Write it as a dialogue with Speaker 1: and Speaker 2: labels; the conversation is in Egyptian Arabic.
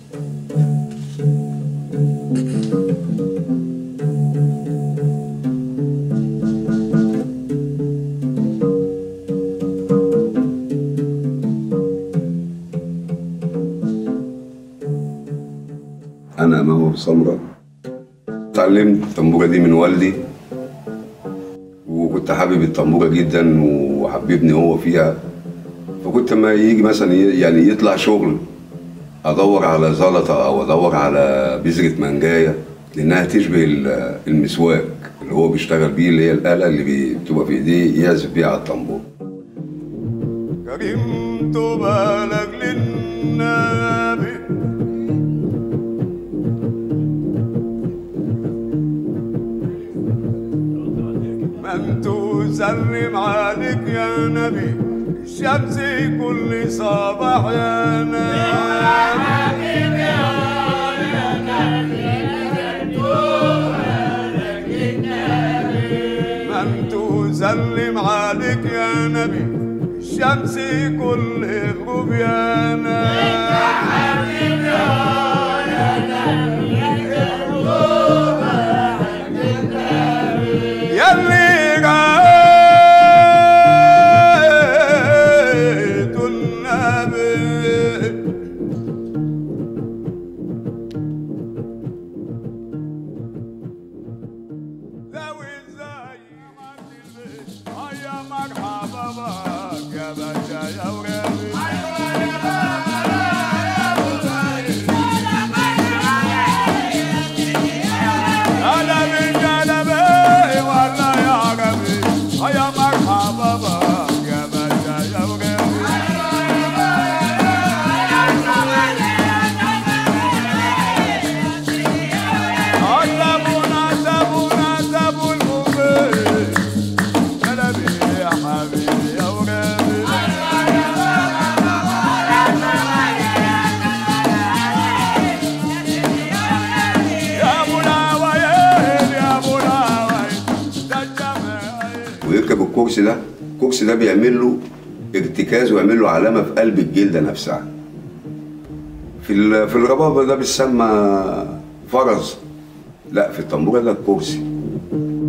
Speaker 1: أنا مهو سمرة اتعلمت الطنبورة دي من والدي وكنت حابب الطنبورة جدا وحببني هو فيها فكنت ما يجي مثلا ي- يعني يطلع شغل أدور على زلطة أو أدور على بذرة منجاية لأنها تشبه ال- المسواك اللي هو بيشتغل بيه اللي هي الآلة اللي بي- بتبقى في إيديه يعزف بيها على الطنبور كريم بالك للنبي من تسلم عليك يا نبي الشمس كل صباح يا نبي من تسلم عليك يا نبي الشمس كل غروب يا نبي يلي غايت النبي لو ازاي يا مرحبا بك يا باشا يا ورابي هلا بالجلبي والله يا ربي يا مرحبا بك يا باشا يا ورابي عذبونا عذبونا عذبوا المبين جلبي يا حبيبي يا ورابي يا مناوي يا مناوي ده الجمال ويركب الكرسي ده الكرسي ده بيعمل له ارتكاز ويعمل له علامه في قلب الجلده نفسها في ال- في الربابه ده بيسمى فرز لا في الطنبوره ده الكرسي